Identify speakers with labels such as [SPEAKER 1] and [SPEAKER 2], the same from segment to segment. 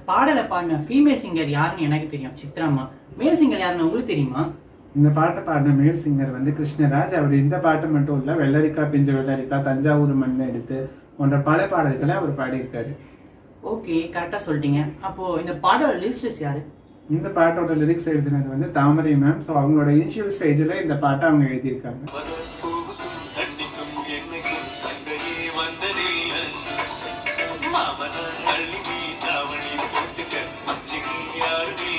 [SPEAKER 1] பாடலை பாடின female singer யாருன்னு எனக்கு தெரியும் சித்ராம்மா மேல் சிங்கர் யாருன்னு உங்களுக்கு தெரியுமா
[SPEAKER 2] இந்த பாட்டை பாடின மேல் சிங்கர் வந்து கிருஷ்ணராஜ் அவர் இந்த பாட்டு மட்டும் இல்ல வெள்ளரிக்கா பிஞ்ச வெள்ளரிக்கா தஞ்சாவூர் மண்ணை எடுத்து போன்ற பல பாடல்களை அவர் பாடியிருக்காரு
[SPEAKER 1] ஓகே கரெக்டா சொல்லிட்டீங்க அப்போ இந்த பாடலோட லிரிக்ஸ் யாரு
[SPEAKER 2] இந்த பாட்டோட லிரிக்ஸ் எழுதினது வந்து தாமரை மேம் ஸோ அவங்களோட இனிஷியல் ஸ்டேஜில் இந்த பாட்டை அவங்க எழுதியிருக்காங்க
[SPEAKER 3] அன்னைக்கும் என்னைக்கும் சண்டையே வந்ததில்லை மாமன அள்ளி நீ தாவணி போட்டுக்க மச்சினி யாரு நீ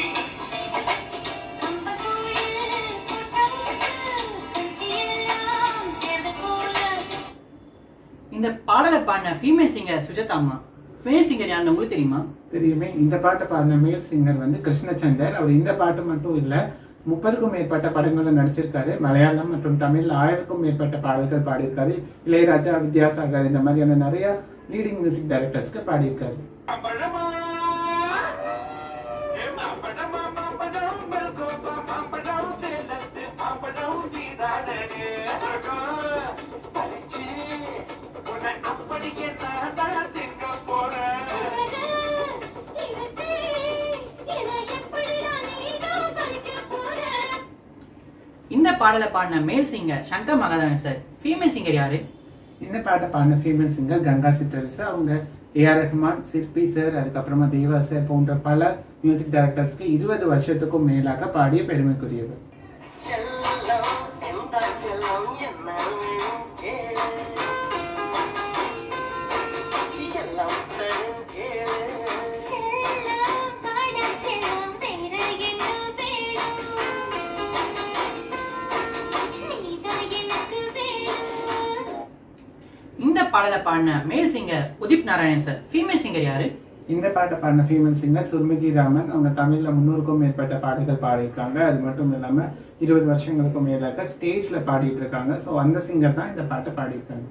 [SPEAKER 1] இந்த பாடலை பாடின ஃபீமேல் சிங்கர் சுஜாதா அம்மா மேல் சிங்கர் யாருன்னு உங்களுக்கு தெரியுமா
[SPEAKER 2] தெரியுமே இந்த பாட்டை பாடின மேல் சிங்கர் வந்து கிருஷ்ணச்சந்தர் அவர் இந்த பாட்டு மட்டும் இல்ல முப்பதுக்கும் மேற்பட்ட படங்களில் நடிச்சிருக்காரு மலையாளம் மற்றும் தமிழ்ல ஆயிரத்துக்கும் மேற்பட்ட பாடல்கள் பாடியிருக்காரு இளையராஜா வித்யாசாகர் இந்த மாதிரியான நிறைய லீடிங் மியூசிக் டைரக்டர்ஸ்க்கு பாடியிருக்காரு
[SPEAKER 3] மாம்பழமா ஏ மாம்பழமா மாம்பழம் மல்கோபா மாம்பழம் சேலத்து மாம்பழம் நீதானே பறிச்சு உன்னை அப்படியே நான் தான் திங்க போறேன்
[SPEAKER 1] இந்த பாடலை பாடின male singer Shankar Mahadevan sir female singer யாரு
[SPEAKER 2] இந்த பாட்டை பாடின ஃபீமேல் சிங்கர் கங்கா சிட்டர்ஸ் அவங்க ஏஆர் ரஹ்மான் சிற்பி சார் அதுக்கப்புறமா தேவா சார் போன்ற பல மியூசிக் டைரக்டர்ஸ்க்கு இருபது வருஷத்துக்கும் மேலாக பாடிய பெருமைக்குரியவர்
[SPEAKER 4] செல்லம் எந்த செல்லம் என்ன வேணும் கேளு எல்லாம் தரும் கேளு
[SPEAKER 1] இந்த பாடலை பாடின male singer Udit Narayan sir female singer யாரு
[SPEAKER 2] இந்த பாட்டை பாடின ஃபீமேல் சிங்கர் சுர்மிகி ராமன் அவங்க தமிழ்ல முன்னூறுக்கும் மேற்பட்ட பாடல்கள் பாடியிருக்காங்க அது மட்டும் இல்லாம இருபது வருஷங்களுக்கும் மேலாக ஸ்டேஜ்ல பாடிட்டு இருக்காங்க ஸோ அந்த சிங்கர் தான் இந்த பாட்டை பாடியிருக்காங்க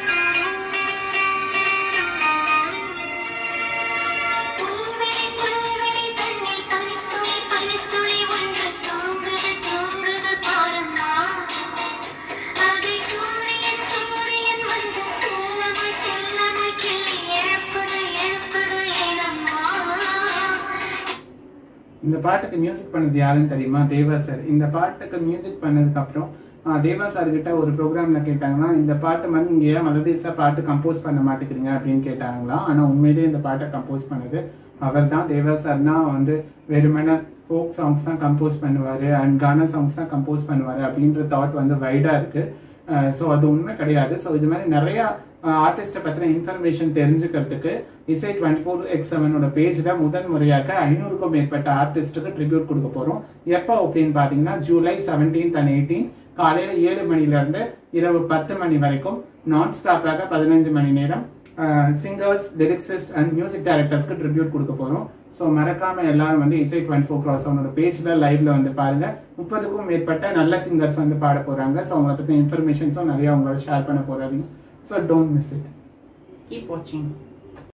[SPEAKER 2] இந்த பாட்டுக்கு மியூசிக் பண்ணது யாருன்னு தெரியுமா தேவா சார் இந்த பாட்டுக்கு மியூசிக் பண்ணதுக்கு அப்புறம் ஆஹ், தேவா சார் கிட்ட ஒரு ப்ரோக்ராம்ல கேட்டாங்கன்னா இந்த பாட்டு மாதிரி நீங்க ஏன் மலதேசா பாட்டு கம்போஸ் பண்ண மாட்டேங்கிறீங்க அப்படின்னு கேட்டாங்களாம் ஆனா உண்மையிலேயே இந்த பாட்டை கம்போஸ் பண்ணது அவர் தான் தேவா சார்னா வந்து வெறுமனே ஃபோக் சாங்ஸ் தான் கம்போஸ் பண்ணுவாரு அண்ட் கானா சாங்ஸ் தான் கம்போஸ் பண்ணுவாரு அப்படின்ற தாட் வந்து வைடா இருக்கு ஸோ அது உண்மை கிடையாது ஸோ இது மாதிரி நிறைய ஆர்டிஸ்ட்டை பற்றின இன்ஃபர்மேஷன் தெரிஞ்சுக்கிறதுக்கு இசை டுவெண்ட்டி ஃபோர் எக்ஸ் செவனோட பேஜில் முதன் முறையாக ஐநூறுக்கும் மேற்பட்ட ஆர்டிஸ்ட்டுக்கு ட்ரிபியூட் கொடுக்க போகிறோம் எப்போ அப்படின்னு பார்த்தீங்கன்னா ஜூலை செவன்டீன்த் அண்ட் எயிட்டீன் காலையில் ஏழு மணிலேருந்து இரவு பத்து மணி வரைக்கும் நான் ஸ்டாப்பாக பதினஞ்சு மணி நேரம் சிங்கர்ஸ் லிரிக்ஸிஸ்ட் அண்ட் மியூசிக் டைரக்டர்ஸ்க்கு ட்ரிபியூட் கொடுக்க போகிறோம் ஸோ மறக்காம எல்லாரும் வந்து இசை டுவெண்ட்டி ஃபோர் க்ராஸ் அவனோட பேஜில் லைவ்ல வந்து பாருங்க முப்பதுக்கும் மேற்பட்ட நல்ல சிங்கர்ஸ் வந்து பாட போறாங்க ஸோ அவங்களை பற்றி இன்ஃபர்மேஷன்ஸும் நிறைய அவங்களோட ஷேர் பண்ண போறாங்க so don't miss it
[SPEAKER 1] keep வாட்சிங்